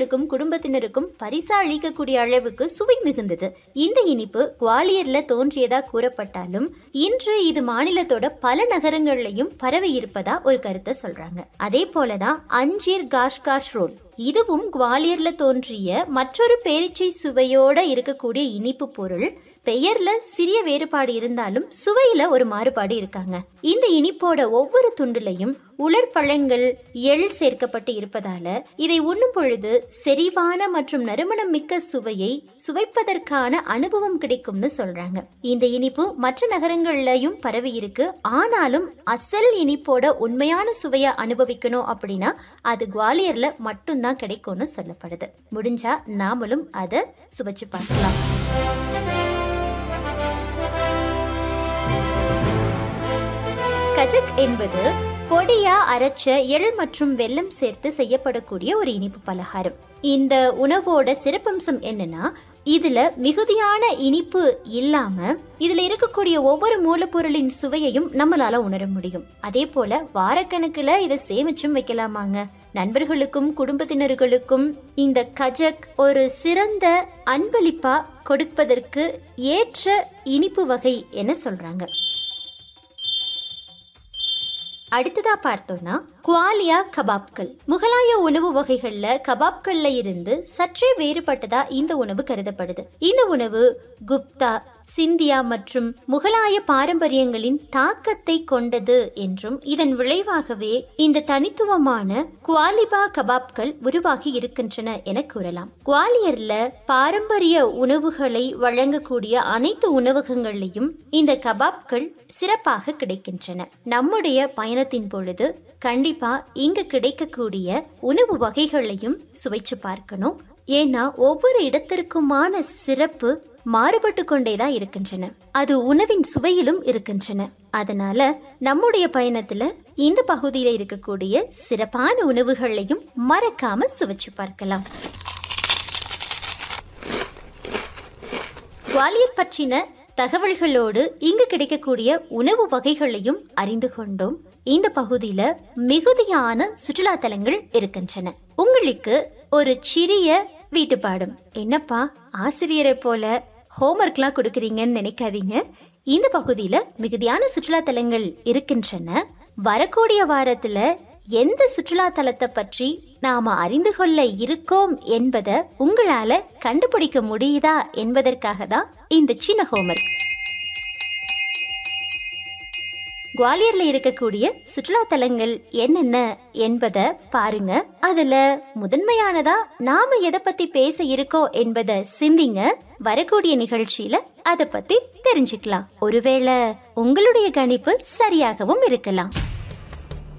நண்பர்களுக்கும் குடும்பத்தினருக்கும் பரிசா அளிக்கக்கூடிய அளவுக்கு சுவை மிகுந்தது இந்த இனிப்பு குவாலியர்ல தோன்றியதா கூறப்பட்டாலும் இன்று இது மாநிலத்தோட பல நகரங்கள்லயும் பரவி இருப்பதா ஒரு கருத்தை சொல்றாங்க அதே போலதான் அஞ்சீர் காஷ்காஷ் ரோல் இதுவும் குவாலியர்ல தோன்றிய மற்றொரு பேரிச்சை சுவையோட இருக்கக்கூடிய இனிப்பு பொருள் பெயர்ல சிறிய வேறுபாடு இருந்தாலும் சுவையில ஒரு மாறுபாடு இருக்காங்க இந்த இனிப்போட ஒவ்வொரு துண்டுலையும் உலர் பழங்கள் எள் சேர்க்கப்பட்டு இருப்பதால இதை உண்ணும் பொழுது செறிவான மற்றும் நறுமணம் மிக்க சுவையை சுவைப்பதற்கான அனுபவம் கிடைக்கும்னு சொல்றாங்க இந்த இனிப்பு மற்ற நகரங்கள்லயும் பரவி இருக்கு ஆனாலும் அசல் இனிப்போட உண்மையான சுவையை அனுபவிக்கணும் அப்படின்னா அது குவாலியர்ல மட்டும்தான் கிடைக்கும்னு சொல்லப்படுது முடிஞ்சா நாமளும் அதை சுவைச்சு பார்க்கலாம் கஜக் என்பது பொடியா அரைச்ச எள் மற்றும் வெல்லம் சேர்த்து செய்யப்படக்கூடிய ஒரு இனிப்பு பலகாரம் இந்த உணவோட சிறப்பம்சம் என்னன்னா இதுல மிகுதியான இனிப்பு இல்லாம இதுல இருக்கக்கூடிய ஒவ்வொரு மூலப்பொருளின் சுவையையும் நம்மளால உணர முடியும் அதே போல வாரக்கணக்குல இதை சேமிச்சும் வைக்கலாமாங்க நண்பர்களுக்கும் குடும்பத்தினர்களுக்கும் இந்த கஜக் ஒரு சிறந்த அன்பளிப்பா கொடுப்பதற்கு ஏற்ற இனிப்பு வகை என சொல்றாங்க அடுத்ததா பார்த்தோம்னா குவாலியா கபாப்கள் முகலாய உணவு வகைகள்ல கபாப்கள்ல இருந்து சற்றே வேறுபட்டதா இந்த உணவு கருதப்படுது இந்த உணவு குப்தா சிந்தியா மற்றும் முகலாய பாரம்பரியங்களின் தாக்கத்தை கொண்டது என்றும் இதன் விளைவாகவே இந்த தனித்துவமான குவாலிபா கபாப்கள் உருவாகி இருக்கின்றன என கூறலாம் குவாலியர்ல பாரம்பரிய உணவுகளை வழங்கக்கூடிய அனைத்து உணவகங்கள்லையும் இந்த கபாப்கள் சிறப்பாக கிடைக்கின்றன நம்முடைய பயணத்தின் பொழுது கண்டிப்பா இங்க கிடைக்கக்கூடிய உணவு வகைகளையும் சுவைச்சு பார்க்கணும் ஏன்னா ஒவ்வொரு இடத்திற்குமான சிறப்பு மாறுபட்டு கொண்டே தான் இருக்கின்றன அது உணவின் சுவையிலும் இருக்கின்றன அதனால நம்முடைய பயணத்துல இந்த பகுதியில இருக்கக்கூடிய சிறப்பான உணவுகளையும் மறக்காம சுவைச்சு பார்க்கலாம் குவாலியர் பற்றின தகவல்களோடு இங்கு கிடைக்கக்கூடிய உணவு வகைகளையும் அறிந்து கொண்டோம் இந்த பகுதியில மிகுதியான சுற்றுலா தலங்கள் இருக்கின்றன உங்களுக்கு ஒரு சிறிய வீட்டுப்பாடம் என்னப்பா ஆசிரியரை போல ஹோம்ஒர்க்லாம் கொடுக்குறீங்கன்னு நினைக்காதீங்க இந்த பகுதியில மிகுதியான சுற்றுலா தலங்கள் இருக்கின்றன வரக்கூடிய வாரத்துல எந்த சுற்றுலா தலத்தை பற்றி நாம அறிந்து கொள்ள இருக்கோம் என்பதை உங்களால கண்டுபிடிக்க முடியுதா என்பதற்காக தான் இந்த சின்ன ஹோம்ஒர்க் குவாலியர்ல இருக்கக்கூடிய சுற்றுலா தலங்கள் என்னென்ன என்பதை பாருங்க அதுல முதன்மையானதா நாம எதை பத்தி பேச இருக்கோம் என்பதை சிந்திங்க வரக்கூடிய நிகழ்ச்சியில அதை பத்தி தெரிஞ்சுக்கலாம் ஒருவேளை உங்களுடைய கணிப்பு சரியாகவும் இருக்கலாம்